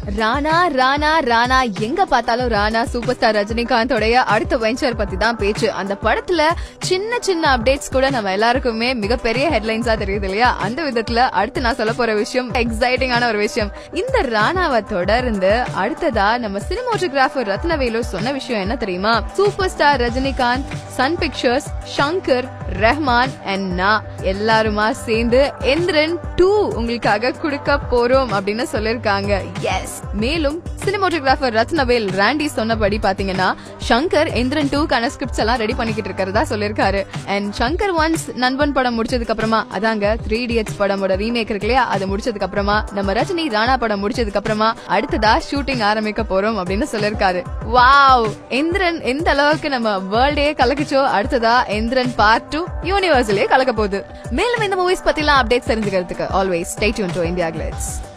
ராணா ராணா ராணா எங்க பார்த்தாலும் Rana super star ரஜினிகாந்தோடைய அடுத்த வெஞ்சர் பத்தி தான் பேச்சு அந்த படத்துல சின்ன சின்ன அப்டேட்ஸ் கூட நம்ம எல்லாருக்குமே மிகப்பெரிய ஹெட்லைன்ஸா தெரியுது இல்லையா அந்த விதத்துல அடுத்து நான் சொல்ல போற விஷயம் எக்ஸைட்டிங்கான ஒரு விஷயம் இந்த ராணாவை தொடர்ந்து அடுத்ததா நம்ம சினிமோட்டோகிராஃபர் ரத்னவேலு சொன்ன விஷயம் என்ன தெரியுமா super star Rajinikanth Sun Pictures Shankar Rahman and நான் எல்லாருமா சேர்ந்து எந்திரன் டூ உங்களுக்காக கொடுக்க போறோம் அப்படின்னு சொல்லிருக்காங்க எஸ் மேலும் சினிமோட்டோகிராஃபர் ரத்னவேல் ராண்டி சொன்னபடி பாத்தீங்கன்னா ஷங்கர் எந்திரன் டூக்கான ஸ்கிரிப்ட்ஸ் எல்லாம் ரெடி பண்ணிக்கிட்டு இருக்கிறதா சொல்லிருக்காரு அண்ட் ஷங்கர் ஒன்ஸ் நண்பன் படம் முடிச்சதுக்கு அப்புறமா அதாங்க த்ரீ இடியட்ஸ் படமோட ரீமேக் இருக்கு இல்லையா அது முடிச்சதுக்கு அப்புறமா நம்ம ரஜினி ராணா படம் முடிச்சதுக்கு அப்புறமா அடுத்ததா ஷூட்டிங் ஆரம்பிக்க போறோம் அப்படின்னு சொல்லிருக்காரு வாவ் எந்திரன் எந்த அளவுக்கு நம்ம வேர்ல்டே கலக்குச்சோ அடுத்ததா எந்திரன் பார்ட் டூ யூனிவர்சலே கலக்க போகுது மேலும் இந்த மூவிஸ் பத்திலாம் அப்டேட்ஸ் தெரிஞ்சுக்கிறதுக்கு always stay tune to India Glitz